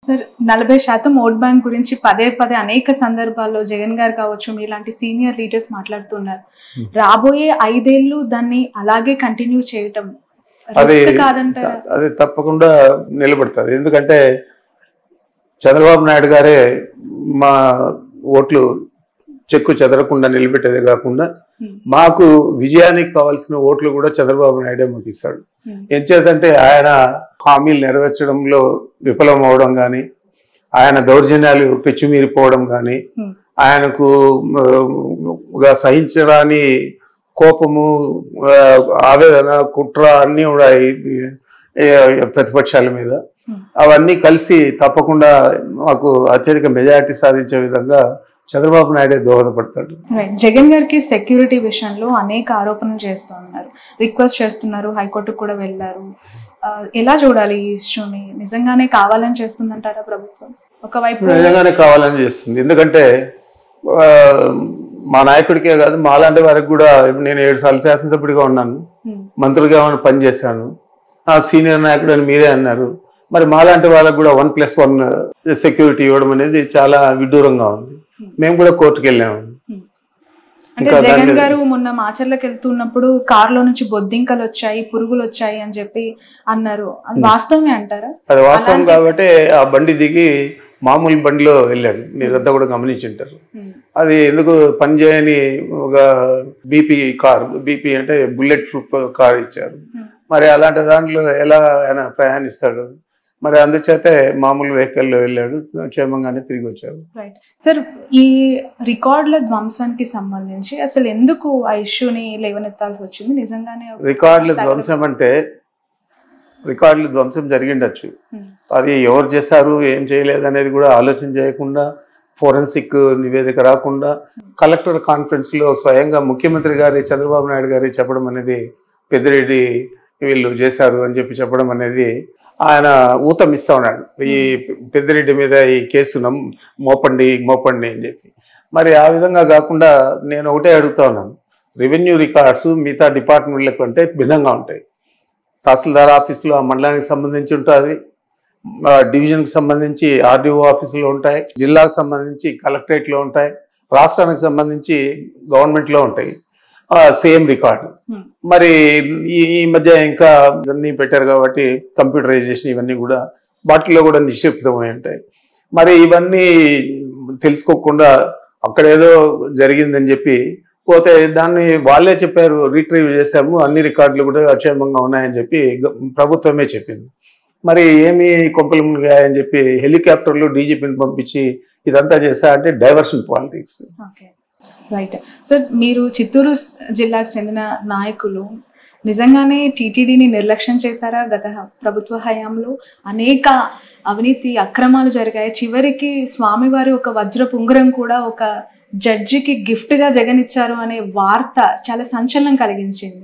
Sir నలభై శాతం vote bank గురించి పదే పదే అనేక సందర్భాల్లో జగన్ గారు కావచ్చు మీలాంటి సీనియర్ లీడర్స్ మాట్లాడుతున్నారు Hmm. రాబోయే ఐదేళ్లు దాన్ని అలాగే కంటిన్యూ చేయటం అది రిస్క్ కాదంటారా అది తప్పకుండా నిలబడుతుంది ఎందుకంటే చంద్రబాబు నాయుడు గారే మా ఓట్లు చెక్కు చెదరకుండా నిలబెట్టేదే కాకుండా Hmm. మాకు విజయానికి కావాల్సిన ఓట్లు కూడా చంద్రబాబు నాయుడే మాకు ఇస్తాడు Hmm. ఎంచేతంటే ఆయన హామీలు నెరవేర్చడంలో విఫలం అవడం కానీ ఆయన దౌర్జన్యాలు పెచ్చుమీరిపోవడం కానీ Hmm. ఆయనకు ఆ, గా సహించరాని కోపము ఆ, ఆవేదన కుట్ర అన్నీ కూడా ఈ- ఈ ప్రతిపక్షాల మీద Hmm. అవన్నీ కలిసి తప్పకుండా మాకు అత్యధిక మెజారిటీ సాధించే విధంగా చంద్రబాబు నాయుడే దోహదపడతాడు Right. జగన్ గారికి సెక్యూరిటీ విషయంలో అనేక ఆరోపణలు చేస్తూ ఉన్నారు రిక్వెస్ట్ చేస్తున్నారు హైకోర్టుకు కూడా వెళ్ళారు ఆ, ఎలా చూడాలి ఈ ఇష్యూని నిజంగానే కావాలని చేస్తుందంటారా ప్రభుత్వం ఒకవైపు నిజంగానే కావాలని చేస్తుంది ఎందుకంటే ఆ, మా నాయకుడికే కాదు మాలాంటి వారికి కూడా ఇప్పుడు నేను ఏడు సార్లు శాసనసభ్యుడిగా ఉన్నాను Hmm. మంత్రులుగా ఏమైనా పనిచేశాను ఆ సీనియర్ నాయకుడు అని మీరే అన్నారు మరి మాలాంటి వాళ్ళకు కూడా వన్ ప్లస్ వన్ సెక్యూరిటీ ఇవ్వడం అనేది చాలా విడ్డూరంగా ఉంది Hmm. మేము కూడా కోర్టుకు వెళ్ళాము అంటే ఇంకా దాని జగన్ మీద- గారు మొన్న మాచర్లకు వెళ్తున్నప్పుడు కారులో నుంచి బొద్దింకలు వచ్చాయి పురుగులు వచ్చాయి అని చెప్పి అన్నారు అది Hmm. వాస్తవమే అంటారా అది వాస్తవం అలాంటి- కాబట్టి ఆ బండి దిగి మామూలు బండిలో వెళ్ళాడు మీరంతా కూడా గమనించుంటారు Hmm. అది ఎందుకు పనిచేయని ఒక బీపీ కార్ బీపీ అంటే బుల్లెట్ ప్రూఫ్ కార్ ఇచ్చారు Hmm. మరి అలాంటి దాంట్లో ఎలా ఆయన ప్రయాణిస్తాడు మరి అందుచేతే మామూలు వెహికల్లో వెళ్ళాడు క్షేమంగానే తిరిగి వచ్చాడు రైట్ సార్ ఈ రికార్డుల ధ్వంసానికి సంబంధించి అసలు ఎందుకు ఆ ఇష్యూని లేవనెత్తాల్సి వచ్చింది నిజంగానే రికార్డుల ధ్వంసం అంటే రికార్డుల ధ్వంసం జరిగిండొచ్చు Hmm. అది ఎవరు చేశారు ఏం చేయలేదు అనేది కూడా ఆలోచన చేయకుండా ఫోరెన్సిక్ నివేదిక రాకుండా కలెక్టర్ కాన్ఫరెన్స్ లో స్వయంగా ముఖ్యమంత్రి గారి చంద్రబాబు నాయుడు గారి చెప్పడం అనేది పెద్దిరెడ్డి వీళ్ళు చేశారు అని చెప్పి చెప్పడం అనేది ఆయన ఊతం ఇస్తా ఉన్నాడు ఈ పెద్దిరెడ్డి మీద ఈ కేసు నమ్ మోపండి మోపండి అని చెప్పి మరి ఆ విధంగా కాకుండా నేను ఒకటే అడుగుతా ఉన్నాను రెవెన్యూ రికార్డ్స్ మిగతా డిపార్ట్మెంట్ల కంటే భిన్నంగా ఉంటాయి తహసీల్దార్ ఆఫీసులో ఆ మండలానికి సంబంధించి ఉంటుంది ఆ, డివిజన్కి సంబంధించి ఆర్డీఓ ఆఫీసులో ఉంటాయి జిల్లాకు సంబంధించి కలెక్టరేట్లో ఉంటాయి రాష్ట్రానికి సంబంధించి గవర్నమెంట్లో ఉంటాయి సేమ్ రికార్డు Hmm. మరి ఈ ఈ మధ్య ఇంకా ఇవన్నీ పెట్టారు కాబట్టి కంప్యూటరైజేషన్ ఇవన్నీ కూడా వాటిల్లో కూడా నిక్షిప్తమై ఉంటాయి మరి ఇవన్నీ తెలుసుకోకుండా అక్కడ ఏదో జరిగిందని చెప్పి పోతే దాన్ని వాళ్ళే చెప్పారు రీట్రీవ్ చేశాము అన్ని రికార్డులు కూడా అక్షేమంగా ఉన్నాయని చెప్పి గ- ప్రభుత్వమే చెప్పింది మరి ఏమి కొంపలు మునిగాయని చెప్పి హెలికాప్టర్లు డీజీపీని పంపించి ఇదంతా చేశా అంటే diversion politics okay right sir మీరు చిత్తూరు స్- జిల్లాకు చెందిన నాయకులు నిజంగానే టీటీడీని నిర్లక్ష్యం చేశారా గత హ- ప్రభుత్వ హయాంలో అనేక అవినీతి అక్రమాలు జరిగాయి చివరికి స్వామివారి ఒక వజ్రపు ఉంగరం కూడా ఒక జడ్జికి గిఫ్ట్ గా జగన్ ఇచ్చారు అనే వార్త చాలా సంచలనం కలిగించింది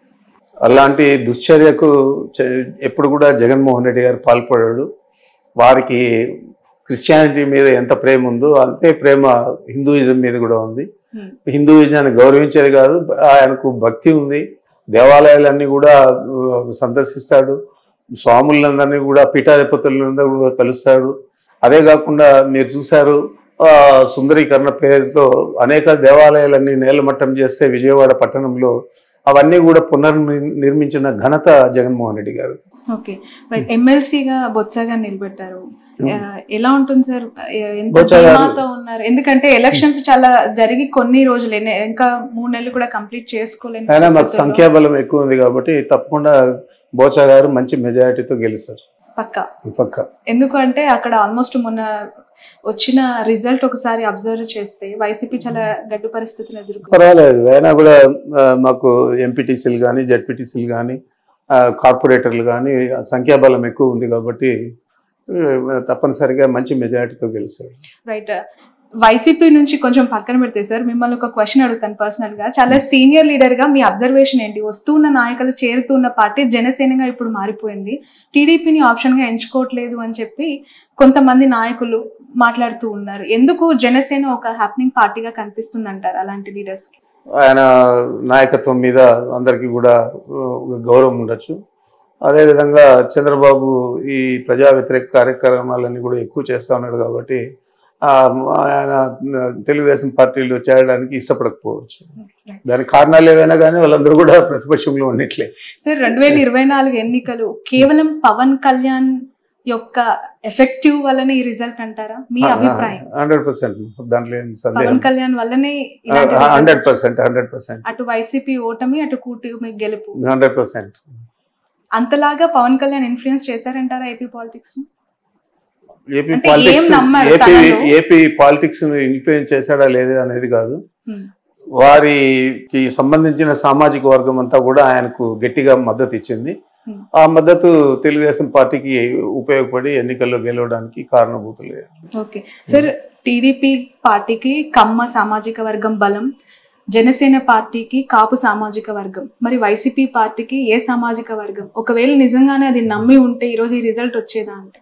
అలాంటి దుశ్చర్యకు చ- ఎప్పుడు కూడా జగన్మోహన్ రెడ్డి గారు పాల్పడాడు వారికి క్రిస్టియానిటీ మీద ఎంత ప్రేమ ఉందో అంతే ప్రేమ హిందూయిజం మీద కూడా ఉంది Hmm. హిందూయిజాన్ని గౌరవించేది కాదు ఆయనకు భక్తి ఉంది దేవాలయాలన్నీ కూడా ఆ, సందర్శిస్తాడు స్వాములందరినీ కూడా పీఠాధిపతులందరూ కూడా కలుస్తాడు అదే కాకుండా మీరు చూశారు ఆ, సుందరీకరణ పేరుతో అనేక దేవాలయాలన్నీ నేలమట్టం చేస్తే విజయవాడ పట్టణంలో అవన్నీ కూడా పునర్నిర్మించిన ఘనత జగన్మోహన్ రెడ్డి గారు ఓకే రైట్ ఎమ్మెల్సీగా బొత్సగా నిలబెట్టారు ఆ, ఎలా ఉంటుంది సార్ ఎ- ఎంత బొత్స గారు- ధీమాతో ఉన్నారు ఎందుకంటే ఎలక్షన్స్ చాలా జరిగి కొన్ని రోజులే నే- ఇంకా మూడు నెలలు కూడా కంప్లీట్ చేసుకోలేని అయినా మాకు పరిస్థితుల్లో సంఖ్యాబలం ఎక్కువ ఉంది కాబట్టి తప్పకుండా బోచా గారు మంచి మెజారిటీతో గెలుస్తారు పక్క పక్క ఎందుకంటే అక్కడ ఆల్మోస్ట్ మొన్న వచ్చిన రిజల్ట్ ఒకసారి అబ్జర్వ్ చేస్తే వైసీపీ చాలా గడ్డు పరిస్థితులు ఎదుర్కొంది పర్వాలేదు అయినా కూడా ఆ, మాకు ఎంపీటీసీలు కానీ జడ్పీటీసీలు కానీ కార్పొరేటర్లు కానీ సంఖ్యాబలం ఎక్కువ ఉంది కాబట్టి ఆ, తప్పనిసరిగా మంచి మెజారిటీతో గెలుస్తారు రైట్ వైసీపీ నుంచి కొంచెం పక్కన పెడితే సార్ మిమ్మల్ని ఒక క్వశ్చన్ అడుగుతాను పర్సనల్ గా చాలా సీనియర్ లీడర్ గా మీ అబ్జర్వేషన్ ఏంటి వస్తున్న నాయకులు చేరుతున్న పార్టీ జనసేనగా ఇప్పుడు మారిపోయింది టీడీపీని ఆప్షన్ గా ఎంచుకోవట్లేదు అని చెప్పి కొంతమంది నాయకులు మాట్లాడుతూ ఉన్నారు ఎందుకు జనసేన ఒక హ్యాపెనింగ్ పార్టీగా కనిపిస్తుంది అంటారు అలాంటి లీడర్స్ కి ఆయన నాయకత్వం మీద అందరికీ కూడా ఆ, ఒక గౌరవం ఉండొచ్చు అదేవిధంగా చంద్రబాబు ఈ ప్రజా వ్యతిరేక కార్యక్రమాలన్నీ కూడా ఎక్కువ చేస్తూ ఉన్నాడు కాబట్టి ఆ, ఆయన తెలుగుదేశం పార్టీలో చేరడానికి ఇష్టపడకపోవచ్చు దానికి కారణాలు ఏవైనా కానీ వాళ్ళందరూ కూడా ప్రతిపక్షంలో ఉన్నట్లే సార్ రెండు వేల ఇరవై నాలుగు ఎన్నికలు కేవలం పవన్ కళ్యాణ్ యొక్క ఎఫెక్టివ్ వల్లనే ఈ రిజల్ట్ అంటారా మీ అభిప్రాయం హండ్రెడ్ పర్సెంట్ దాంట్లో ఏం సందేహం పవన్ కళ్యాణ్ వల్లనే ఇలాంటి hundred results. Percent hundred percent అటు వైసీపీ ఓటమి అటు కూటమి గెలుపు హండ్రెడ్ పర్సెంట్ అంతలాగా పవన్ కళ్యాణ్ ఇన్ఫ్లుయెన్స్ చేశారంటారా ఏపీ పాలిటిక్స్ ఏపీ అంటే పాలిటిక్స్ ఏం నమ్మారు ఏపీ తనలో? ఏపీ పాలిటిక్స్ ను ఇన్ఫ్లుయెన్స్ చేశాడా లేదా అనేది కాదు Hmm. వారికి సంబంధించిన సామాజిక వర్గం అంతా కూడా ఆయనకు గట్టిగా మద్దతు ఇచ్చింది Hmm. ఆ మద్దతు తెలుగుదేశం పార్టీకి ఉపయోగపడి ఎన్నికల్లో గెలవడానికి కారణభూతులే ఓకే సార్ టీడీపీ పార్టీకి కమ్మ సామాజిక వర్గం బలం జనసేన పార్టీకి కాపు సామాజిక వర్గం మరి వైసీపీ పార్టీకి ఏ సామాజిక వర్గం ఒకవేళ నిజంగానే అది నమ్మి ఉంటే ఈరోజు ఈ రిజల్ట్ వచ్చేదా అంటే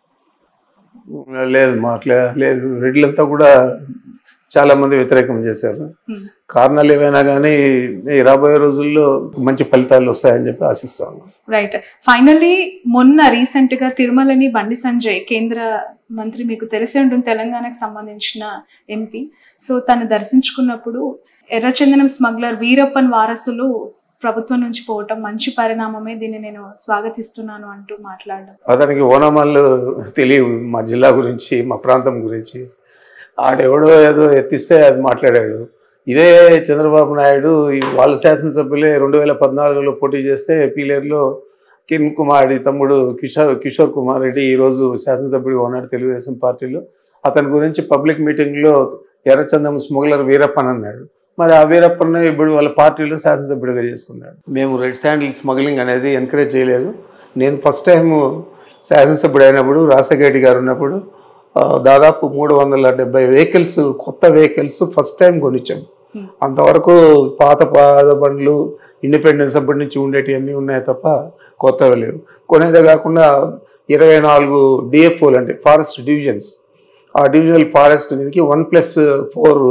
లేదు మా అట్లా లేదు రెడ్లంతా కూడా చాలా మంది వ్యతిరేకం చేశారు Hmm. కారణాలు ఏవైనా కానీ ఈ రాబోయే రోజుల్లో మంచి ఫలితాలు వస్తాయని చెప్పి ఆశిస్తాను రైట్ ఫైనల్లీ మొన్న రీసెంట్ గా తిరుమలని బండి సంజయ్ కేంద్ర మంత్రి మీకు తెలిసే ఉంటుంది తెలంగాణకు సంబంధించిన ఎంపీ సో తను దర్శించుకున్నప్పుడు ఎర్రచందనం స్మగ్లర్ వీరప్పన్ వారసులు ప్రభుత్వం నుంచి పోవటం మంచి పరిణామమే దీన్ని నేను స్వాగతిస్తున్నాను అంటూ మాట్లాడడం అతనికి ఓనమాలు తెలియవు మా జిల్లా గురించి మా ప్రాంతం గురించి ఆడెవడో ఏదో ఎత్తిస్తే అది మాట్లాడాడు ఇదే చంద్రబాబు నాయుడు ఈ వాళ్ళ శాసనసభ్యులే రెండు వేల పద్నాలుగులో పోటీ చేస్తే పీలేరులో కిరణ్ కుమార్ రెడ్డి తమ్ముడు కిషోర్ కిషోర్ కుమార్ రెడ్డి ఈరోజు శాసనసభ్యుడిగా ఉన్నాడు తెలుగుదేశం పార్టీలో అతని గురించి పబ్లిక్ మీటింగ్లో ఎర్రచందం స్మగ్లర్ వీరప్పన్ అన్నాడు మరి ఆ వీరప్పన్న ఇప్పుడు వాళ్ళ పార్టీలో శాసనసభ్యుడిగా చేసుకున్నాడు మేము రెడ్ శాండిల్ స్మగ్లింగ్ అనేది ఎంకరేజ్ చేయలేదు నేను ఫస్ట్ టైం శాసనసభ్యుడు అయినప్పుడు రాసగేటి గారు ఉన్నప్పుడు ఆ, దాదాపు మూడు వందల డెబ్బై వెహికల్స్ కొత్త వెహికల్స్ ఫస్ట్ టైం కొనిచ్చాం Hmm. అంతవరకు పాత పాత బండ్లు ఇండిపెండెన్స్ అప్పటి నుంచి ఉండేటివన్నీ ఉన్నాయి తప్ప కొత్తవి లేవు కొనేదే కాకుండా ఇరవై నాలుగు డిఎఫ్ఓలు అంటే ఫారెస్ట్ డివిజన్స్ ఆ డివిజనల్ ఫారెస్ట్ దీనికి one plus four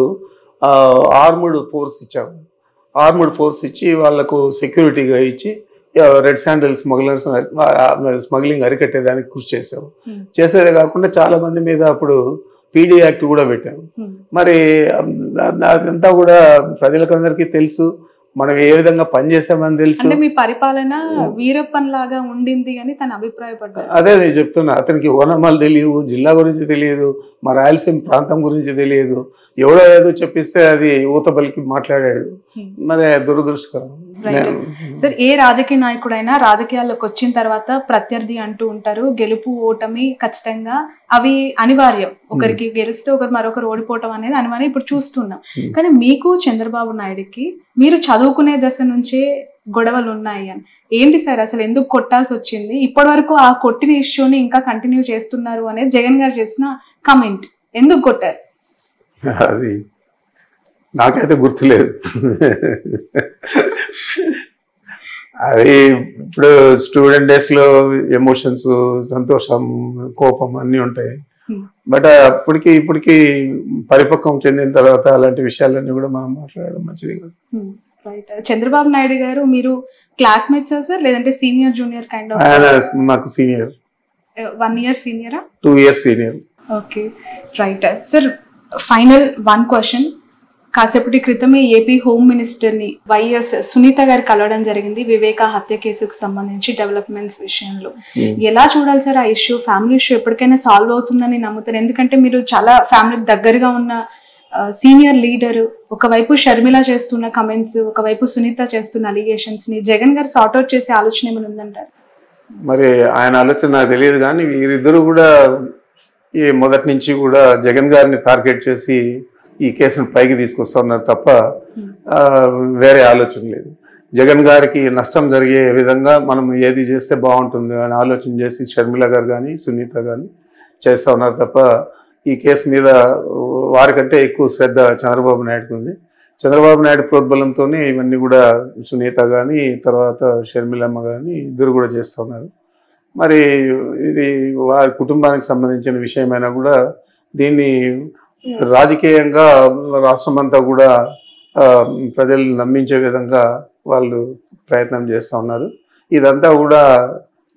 armed force ఇచ్చాము ఆర్ముడ్ ఫోర్స్ ఇచ్చి వాళ్ళకు సెక్యూరిటీగా ఇచ్చి రెడ్ శాండల్ స్మగ్లర్స్ స్మగ్లింగ్ అరికట్టేదానికి కృషి చేసాము Hmm. చేసేదే కాకుండా చాలా మంది మీద అప్పుడు పీడీ యాక్ట్ కూడా పెట్టాము Hmm. మరి అమ్, దా- అదంతా కూడా ప్రజలకందరికీ తెలుసు మనం ఏ విధంగా పనిచేసామని తెలుసు అంటే మీ పరిపాలన వీరప్పన్ లాగా ఉండింది అని తను అభిప్రాయపడ్డారు అదే నేను చెప్తున్నా అతనికి ఓనమాలు తెలియదు జిల్లా గురించి తెలియదు మా రాయలసీమ ప్రాంతం గురించి తెలియదు ఎవడో ఏదో చెప్పిస్తే అది ఊతబలికి మాట్లాడాడు Hmm. మరి దురదృష్టకరం Right. నేను- సార్ ఏ రాజకీయ నాయకుడైనా రాజకీయాల్లోకి వచ్చిన తర్వాత ప్రత్యర్థి అంటూ ఉంటారు గెలుపు ఓటమి ఖచ్చితంగా అవి అనివార్యం ఒకరికి గెలిస్తే ఒకరు మరొకరు ఓడిపోవటం అనేది అనివార్యం ఇప్పుడు చూస్తున్నాం Hmm. కానీ మీకు చంద్రబాబు నాయుడుకి మీరు చదువుకునే దశ నుంచే గొడవలు ఉన్నాయి అని ఏంటి సార్ అసలు ఎందుకు కొట్టాల్సి వచ్చింది ఇప్పటి వరకు ఆ కొట్టిన ఇష్యూని ఇంకా కంటిన్యూ చేస్తున్నారు అనేది జగన్ గారు చేసిన కమెంట్ ఎందుకు కొట్టారు అది నాకైతే గుర్తులేదు అది ఇప్పుడు స్టూడెంట్ డేస్లో ఎమోషన్స్ సంతోషం కోపం అన్నీ ఉంటాయి Hmm. బట్ అప్పటికి ఇప్పటికి పరిపక్వం చెందిన తర్వాత అలాంటి విషయాలన్నీ కూడా మనం మాట్లాడడం మంచిది కాదు రైట్ చంద్రబాబు నాయుడు గారు మీరు క్లాస్మేట్స్ సార్ లేదంటే సీనియర్ జూనియర్ కైండ్ ఆఫ్ ఆయన నాకు సీనియర్ వన్ ఇయర్ సీనియరా two years senior okay right sir final one question కాసేపటి క్రితమే ఏపీ హోమ్ మినిస్టర్ని వైఎస్ సునీత గారు కలవడం జరిగింది వివేక హత్య కేసుకు సంబంధించి డెవలప్మెంట్స్ విషయంలో ఎలా చూడాలి సార్ ఆ ఇష్యూ ఫ్యామిలీ ఇష్యూ ఎప్పటికైనా సాల్వ్ అవుతుందని నమ్ముతారు ఎందుకంటే మీరు చాలా ఫ్యామిలీకి దగ్గరగా ఉన్న సీనియర్ లీడర్ ఒకవైపు షర్మిల చేస్తున్న కమెంట్స్ ఒకవైపు సునీత చేస్తున్న అలిగేషన్స్ ని జగన్ గారు సార్ట్అవుట్ చేసే ఆలోచన ఏమైనా ఉందంటారు మరి ఆయన ఆలోచన నాకు తెలియదు కానీ వీరిద్దరూ కూడా ఈ మొదటి నుంచి కూడా జగన్ గారిని టార్గెట్ చేసి ఈ కేసును పైకి తీసుకొస్తున్నారు తప్ప ఆ, వేరే ఆలోచన లేదు జగన్ గారికి నష్టం జరిగే విధంగా మనం ఏది చేస్తే బాగుంటుంది అని ఆలోచన చేసి షర్మిల గారు కానీ సునీత కానీ చేస్తూ ఉన్నారు తప్ప ఈ కేసు మీద వారికంటే ఎక్కువ శ్రద్ధ చంద్రబాబు నాయుడుకి ఉంది చంద్రబాబు నాయుడు ప్రోద్బలంతోనే ఇవన్నీ కూడా సునీత కానీ తర్వాత షర్మిలమ్మ కానీ ఇద్దరు కూడా చేస్తూ ఉన్నారు మరి ఇది వారి కుటుంబానికి సంబంధించిన విషయమైనా కూడా దీన్ని రాజకీయంగా రాష్ట్రం అంతా కూడా ఆ, ప్రజల్ని నమ్మించే విధంగా వాళ్ళు ప్రయత్నం చేస్తూ ఉన్నారు ఇదంతా కూడా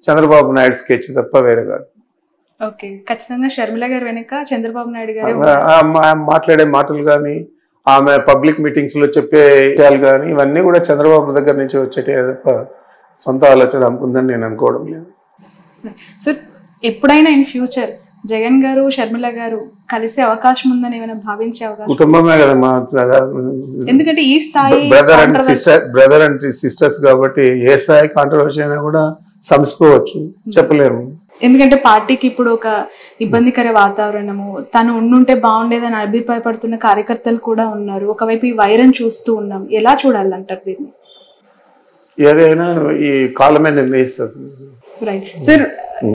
చంద్రబాబు నాయుడు స్కెచ్ తప్ప వేరే కాదు ఓకే ఖచ్చితంగా షర్మిల గారు వెనుక చంద్రబాబు నాయుడు గారు ఆ- ఆమె ఆమె మాట్లాడే మాటలు కానీ ఆమె పబ్లిక్ మీటింగ్స్ లో చెప్పే విషయాలు కానీ ఇవన్నీ కూడా చంద్రబాబు దగ్గర నుంచి వచ్చేటే తప్ప సొంత ఆలోచన అనుకుందని నేను అనుకోవడం లేదు సో ఎప్పుడైనా ఇన్ ఫ్యూచర్ జగన్ గారు షర్మిల గారు కలిసే అవకాశం ఉందని ఏమైనా భావించే అవకాశం కుటుంబమే కదా మా ఎందుకంటే ఈ స్థాయి brother and controversy- sister brother and sisters కాబట్టి ఏ స్థాయి కాంట్రవర్సీ అయినా కూడా సంసుకోవచ్చు చెప్పలేము ఎందుకంటే పార్టీకి ఇప్పుడు ఒక ఇబ్బందికర వాతావరణము తను ఉండుంటే బాగుండేదని అభిప్రాయపడుతున్న కార్యకర్తలు కూడా ఉన్నారు ఒకవైపు ఈ వైరం చూస్తూ ఉన్నాం ఎలా చూడాలంటారు దీన్ని ఏదైనా ఈ కాలమే నిర్ణయిస్తుంది రైట్ సార్